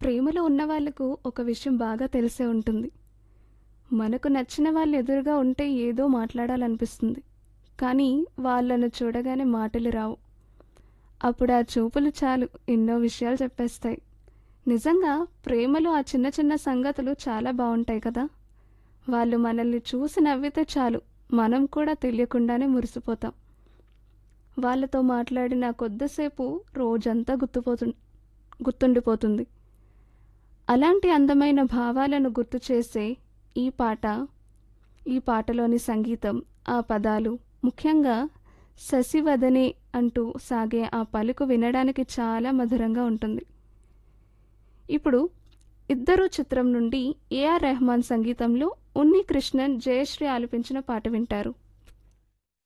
ప్రేమలో ఉన్న వాళ్ళకు ఒక విషయం బాగా తెలిసే ఉంటుంది మనకు నచ్చిన వాళ్ళు ఎదురుగా ఉంటే ఏదో మాట్లాడాలనిపిస్తుంది కానీ వాళ్ళను చూడగానే మాటలు రావు అప్పుడు ఆ చూపులు చాలు ఎన్నో విషయాలు చెప్పేస్తాయి నిజంగా ప్రేమలో ఆ చిన్న చిన్న సంగతులు చాలా బాగుంటాయి కదా వాళ్ళు మనల్ని చూసి నవ్వితే చాలు మనం కూడా తెలియకుండానే మురిసిపోతాం వాళ్ళతో మాట్లాడిన కొద్దిసేపు రోజంతా గుర్తుపోతు గుర్తుండిపోతుంది అలాంటి అందమైన భావాలను గుర్తు చేసే ఈ పాట ఈ పాటలోని సంగీతం ఆ పదాలు ముఖ్యంగా శశివదనే అంటూ సాగే ఆ పలుకు వినడానికి చాలా మధురంగా ఉంటుంది ఇప్పుడు ఇద్దరు చిత్రం నుండి ఏఆర్ రెహమాన్ సంగీతంలో ఉన్ని కృష్ణన్ జయశ్రీ ఆలపించిన పాట వింటారు